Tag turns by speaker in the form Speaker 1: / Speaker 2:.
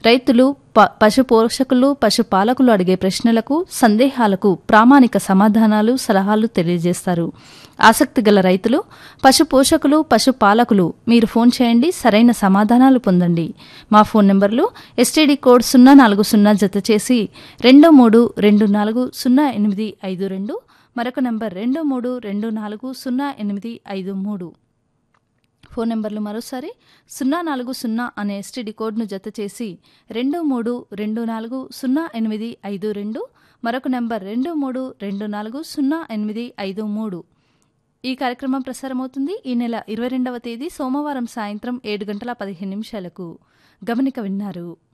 Speaker 1: రైతులు ప పశు పోషకులు పశుపాలకులు అడిగే ప్రశ్నలకు సందేహాలకు ప్రామాణిక సమాధానాలు సలహాలు తెలియజేస్తారు ఆసక్తి గల రైతులు పశు పోషకులు పశుపాలకులు మీరు ఫోన్ చేయండి సరైన సమాధానాలు పొందండి మా ఫోన్ నెంబర్లు ఎస్టీడీ కోడ్ సున్నా నాలుగు సున్నా జత చేసి రెండు మూడు రెండు నాలుగు సున్నా ఎనిమిది ఐదు రెండు మరొక నెంబర్ రెండు మూడు రెండు నాలుగు సున్నా ఎనిమిది ఐదు మూడు ఫోన్ నెంబర్లు మరోసారి సున్నా నాలుగు సున్నా అనే ఎస్టీడీ కోడ్ను జత చేసి రెండు మూడు రెండు నాలుగు సున్నా ఎనిమిది ఐదు రెండు మరొక నెంబర్ రెండు మూడు రెండు నాలుగు సున్నా ఎనిమిది ఐదు మూడు ఈ కార్యక్రమం ప్రసారమవుతుంది ఈ నెల ఇరవై రెండవ తేదీ సోమవారం సాయంత్రం ఏడు గంటల పదిహేను నిమిషాలకు గమనిక విన్నారు